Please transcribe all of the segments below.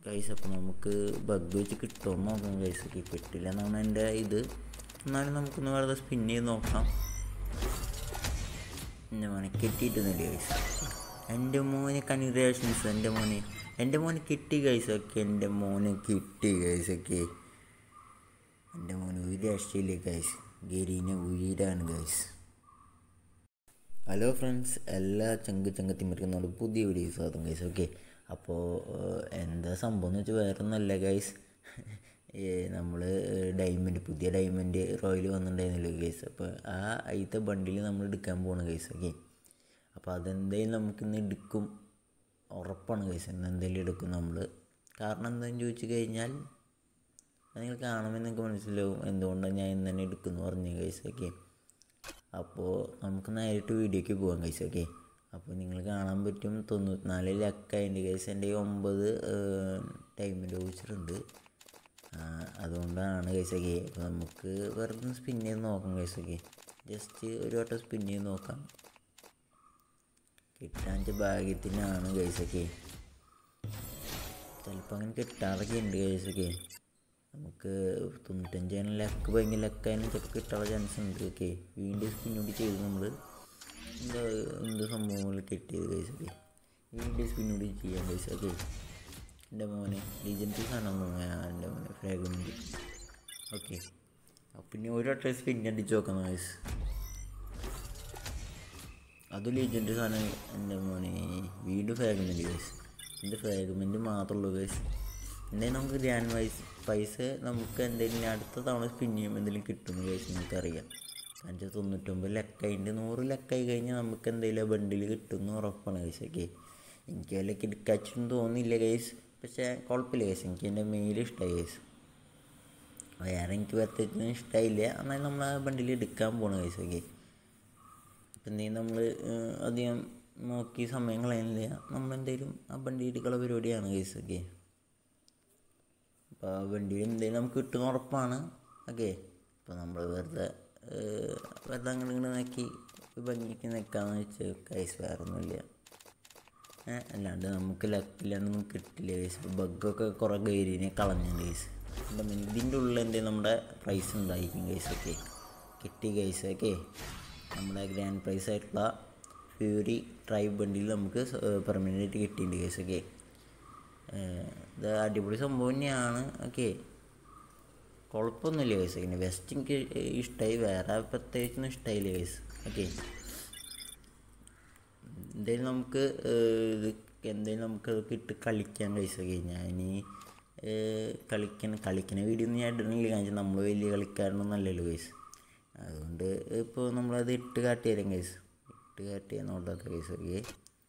കൈസ് അപ്പോൾ നമുക്ക് ബഗ് വെച്ച് കിട്ടുമോ എന്ന് നോക്കാം കൈസ് ഓക്കെ കിട്ടില്ല എന്നാണ് എൻ്റെ ഇത് എന്നാലും നമുക്കൊന്ന് വെറുതെ സ്പിൻ ചെയ്ത് നോക്കാം എൻ്റെ മോനെ കിട്ടിയിട്ടൊന്നുമില്ല കൈസ് എൻ്റെ മോനെ കൺഗ്രാഷൻസ് എൻ്റെ മോനെ എൻ്റെ മോനെ കിട്ടി കൈസ് ഒക്കെ എൻ്റെ മോനെ കിട്ടി കൈസ് ഒക്കെ എൻ്റെ മോന് ഒരു രക്ഷയില്ല ഗൈസ് ഗരീനെ ഉയരാണ് ഗൈസ് ഹലോ ഫ്രണ്ട്സ് എല്ലാ ചങ്ക് ചങ്കത്തിമരിക്കുന്നോട് പുതിയ വീഡിയോസ് ആകും ഗൈസ് ഓക്കെ അപ്പോൾ എന്താ സംഭവം എന്ന് വെച്ചാൽ വേറെ ഒന്നല്ല ഗൈസ് നമ്മൾ ഡയമണ്ട് പുതിയ ഡയമണ്ട് റോയൽ വന്നിട്ടുണ്ടായിരുന്നല്ലോ ഗൈസ് അപ്പോൾ ആ അയിത്തെ ബണ്ടിൽ നമ്മൾ എടുക്കാൻ പോകണം ഗൈസ് ഓക്കെ അപ്പോൾ അതെന്തായാലും നമുക്കിന്ന് എടുക്കും ഉറപ്പാണ് ഗൈസ് ഇന്ന് എന്തെങ്കിലും എടുക്കും നമ്മൾ കാരണം എന്താണെന്ന് ചോദിച്ചു കഴിഞ്ഞാൽ അത് നിങ്ങൾ കാണുമ്പോൾ നിങ്ങൾക്ക് മനസ്സിലാവും എന്തുകൊണ്ടാണ് ഞാൻ ഇന്ന് തന്നെ എടുക്കുന്നു പറഞ്ഞു ഗൈസ് ഓക്കെ അപ്പോൾ നമുക്ക് നേരിട്ട് വീഡിയോയ്ക്ക് പോകാം ഗൈസ് ഓക്കെ അപ്പോൾ നിങ്ങൾ കാണാൻ പറ്റും തൊണ്ണൂറ്റിനാല് ലക്കായതിൻ്റെ ഗൈസ് എൻ്റെ ഈ ഒമ്പത് ടൈമിൽ വോച്ചറുണ്ട് അതുകൊണ്ടാണ് ഗൈസ് ഓക്കെ അപ്പോൾ നമുക്ക് വെറുതെ സ്പിൻ ചെയ്ത് നോക്കാം ഗൈസ് ഓക്കെ ജസ്റ്റ് ഒരു വട്ടം സ്പിൻ ചെയ്ത് നോക്കാം കിട്ടാൻ ഭാഗ്യത്തിനാണ് ഗൈസ് ഓക്കെ ചിലപ്പോൾ അങ്ങനെ കിട്ടാറൊക്കെ ഉണ്ട് ഗൈസ് ഓക്കെ നമുക്ക് തൊണ്ണൂറ്റഞ്ചാണ് ലക്ക് ഭയങ്കര ലക്കായാലും ചിലപ്പോൾ കിട്ടാനുള്ള ചാൻസ് ഉണ്ട് ഓക്കെ വീണ്ടും സ്പിന്നോട് ചെയ്ത് നമ്മൾ എന്താ എന്ത് സംഭവങ്ങൾ കിട്ടിയത് കൈസ് ഓക്കെ വീണ്ടും സ്പിന്നോട് ചെയ്യാൻ കൈസ് ഓക്കെ എൻ്റെ മോനെ ലീജൻഡറി സാധനം തോന്നുന്നു എൻ്റെ മോനെ ഫ്രാഗ്മെൻറ്റ് ഓക്കെ അപ്പം പിന്നെ ഒരു വട്ടം സ്പിൻ അടിച്ച് നോക്കാം കൈസ് അത് ലീജൻഡറി സാധനം എൻ്റെ മോനെ വീണ്ടും ഫ്രാഗ്മെൻറ്റ് കൈസ് എൻ്റെ ഫ്രാഗ്മെൻറ്റ് മാത്രമുള്ളൂ കൈസ് എന്തെങ്കിലും നമുക്ക് ഗ്രാൻഡ് വൈസ് പൈസ നമുക്ക് എന്തെങ്കിലും അടുത്ത തവണ സ്പിൻ ചെയ്യുമ്പോൾ എന്തെങ്കിലും കിട്ടുമെന്ന് കഴിച്ച് നമുക്കറിയാം അഞ്ച് തൊണ്ണൂറ്റൊമ്പത് ലക്കായിട്ട് നൂറ് ലക്കായി കഴിഞ്ഞാൽ നമുക്ക് എന്തെങ്കിലും ബണ്ടിൽ കിട്ടുമെന്ന് ഉറപ്പാണ് കഴിച്ച് ഓക്കെ എനിക്ക് വല്ല കിടക്കാച്ചൊന്നും തോന്നിയില്ല കേസ് പക്ഷേ കുഴപ്പമില്ല കേസ് എനിക്ക് എൻ്റെ മെയിൽ ഇഷ്ടമായി കേസ് വേറെ എനിക്ക് പ്രത്യേകിച്ച് ഇഷ്ടമായില്ല എന്നാൽ നമ്മൾ ആ ബണ്ടിൽ എടുക്കാൻ പോകണം കേസ് ഓക്കെ അപ്പം എന്തെങ്കിലും നമ്മൾ അധികം നോക്കി സമയം കളയുന്നില്ല നമ്മളെന്തെങ്കിലും ആ ബണ്ടി എടുക്കാനുള്ള പരിപാടിയാണ് കേസ് ഓക്കെ അപ്പോൾ ആ വണ്ടിയിൽ എന്തെങ്കിലും നമുക്ക് കിട്ടുന്ന ഉറപ്പാണ് ഓക്കെ അപ്പോൾ നമ്മൾ വെറുതെ വെറുതെ അങ്ങനെ ഇങ്ങനെ നോക്കി ഭംഗിക്ക് നിൽക്കാമെന്ന് വെച്ചാൽ കൈസ് വേറെ ഒന്നുമില്ല അല്ലാണ്ട് നമുക്ക് ലക്കില്ലാണ്ടൊന്നും കിട്ടില്ല കേസ് ഇപ്പോൾ ബഗ്ഗൊക്കെ കുറേ ഗൈരിനെ കളഞ്ഞു കേസ് അപ്പം ഇതിൻ്റെ ഉള്ളിൽ എന്തെങ്കിലും നമ്മുടെ പ്രൈസ് ഉണ്ടായിരിക്കും കേസ് ഓക്കെ കിട്ടി കേസ് ഓക്കെ നമ്മുടെ ഗ്രാൻഡ് പ്രൈസ് ആയിട്ടുള്ള ഫ്യൂരി ട്രൈബ് വണ്ടിയിൽ നമുക്ക് പെർമനൻ്റ് ആയിട്ട് കിട്ടിയിട്ടുണ്ട് കേസ് ഓക്കെ ഇത് അടിപൊളി സംഭവം തന്നെയാണ് ഓക്കെ കുഴപ്പമൊന്നുമില്ല കേസ് പിന്നെ വെസ്റ്റ് എനിക്ക് ഇഷ്ടമായി വേറെ പ്രത്യേകിച്ചൊന്നും ഇഷ്ടമായില്ല കേസ് ഓക്കെ എന്തായാലും നമുക്ക് ഇത് എന്തായാലും നമുക്ക് ഇട്ട് കളിക്കാൻ കേസ് ഓക്കെ ഞാൻ കളിക്കണ കളിക്കണ വീഡിയോ ഒന്നും ഞാൻ ഇടണില്ല കാരണം നമ്മൾ വലിയ കളിക്കാരനൊന്നും അല്ലല്ലോ കേസ് അതുകൊണ്ട് ഇപ്പോൾ നമ്മളത് ഇട്ട് കാട്ടി തരാം കേസ് ഇട്ട് കാട്ടി നോട്ടാത്ത കേസ് ഓക്കെ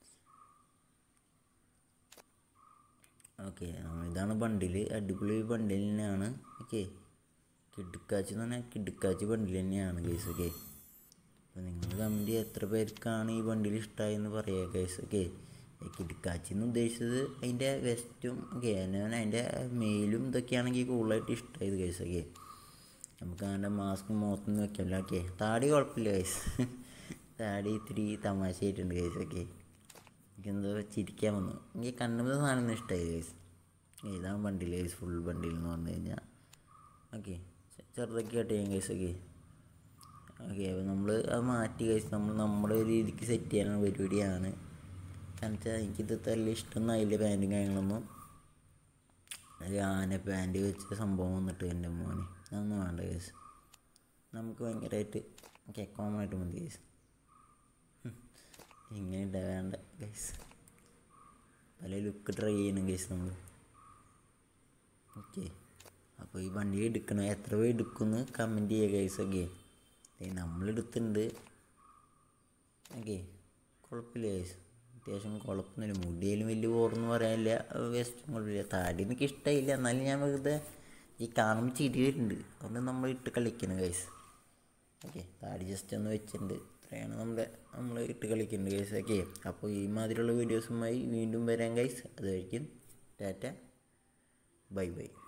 ഓക്കെ ഇതാണ് ബണ്ടിൽ അടിപൊളി ബണ്ടിൽ തന്നെയാണ് ഓക്കെ കിടുക്കാച്ചി എന്ന് പറഞ്ഞാൽ കിടുക്കാച്ചി ബണ്ടിൽ തന്നെയാണ് കേസ് ഓക്കെ അപ്പോൾ നിങ്ങൾ കമൻറ്റ് എത്ര പേർക്കാണ് ഈ ബണ്ടിൽ ഇഷ്ടമായെന്ന് പറയുക കേസ് ഓക്കെ കിടുക്കാച്ചി എന്ന് ഉദ്ദേശിച്ചത് അതിൻ്റെ വെസ്റ്റും ഓക്കെ ഞാൻ അതിൻ്റെ മെയിലും ഇതൊക്കെയാണെങ്കിൽ കൂടുതലായിട്ട് ഇഷ്ടമായത് കേസ് ഓക്കെ നമുക്ക് അതിൻ്റെ മാസ്ക് മുഖത്തുനിന്ന് വെക്കാമല്ലോ ഓക്കെ താടി കുഴപ്പമില്ല കേസ് താടി ഇത്തിരി തമാശയായിട്ടുണ്ട് കേസ് ഓക്കെ എനിക്കെന്തോ ചിരിക്കാൻ വന്നു എനിക്ക് കണ്ണുമ്പോൾ സാധനം ഇഷ്ടമായി ഗൈസ് ഇതാണ് ബണ്ടിൽ ഗൈസ് ഫുൾ ബണ്ടിൽ എന്ന് പറഞ്ഞു കഴിഞ്ഞാൽ ഓക്കെ ചെറുതൊക്കെ ആയിട്ട് ചെയ്യാം ഗൈസ് ഓക്കെ ഓക്കെ അപ്പോൾ നമ്മൾ അത് മാറ്റി ഗൈസ് നമ്മൾ നമ്മുടെ ഒരു രീതിക്ക് സെറ്റ് ചെയ്യാനുള്ള പരിപാടിയാണ് കാരണം വെച്ചാൽ എനിക്കിത് വലിയ ഇഷ്ടമൊന്നും ആയില്ല പാൻറ്റും കാര്യങ്ങളൊന്നും ഒരു ആന പാൻറ്റ് വെച്ച സംഭവം വന്നിട്ട് എൻ്റെ മോനെ അതൊന്നും വേണ്ട ഗൈസ് നമുക്ക് ഭയങ്കരമായിട്ട് ഓക്കെ കോമൺ ആയിട്ട് മതി ഗൈസ് ഇങ്ങനെ ഇടാൻ വേണ്ട ഗൈസ് പല ലുക്ക് ട്രൈ ചെയ്യണം ഗൈസ് നമ്മൾ ഓക്കെ അപ്പോൾ ഈ വണ്ടി എടുക്കണം എത്ര പേര് എടുക്കുമെന്ന് കമൻറ്റ് ചെയ്യുക ഗൈസ് ഓക്കെ നമ്മളെടുത്തിട്ടുണ്ട് ഓക്കെ കുഴപ്പമില്ല ഗൈസ് അത്യാവശ്യം കുഴപ്പമൊന്നുമില്ല മുടിയിലും വലിയ ഓർന്ന് പറയാനില്ല വേസ്റ്റും കുഴപ്പമില്ല താടി എനിക്ക് ഇഷ്ടമായില്ല എന്നാലും ഞാൻ വെറുതെ ഈ കാണുമ്പോൾ ചിരി വരുന്നുണ്ട് അതുകൊണ്ട് നമ്മൾ ഇട്ട് കളിക്കണം ഗൈസ് ഓക്കെ താടി ജസ്റ്റ് ഒന്ന് വെച്ചിട്ടുണ്ട് ഇത്രയാണ് നമ്മുടെ നമ്മൾ ഇട്ട് കളിക്കുന്നത് ഗൈസ് ഓക്കെ അപ്പോൾ ഈ മാതിരിയുള്ള വീഡിയോസുമായി വീണ്ടും വരാം ഗൈസ് അതുമായിരിക്കും ടാറ്റ ബൈ ബൈ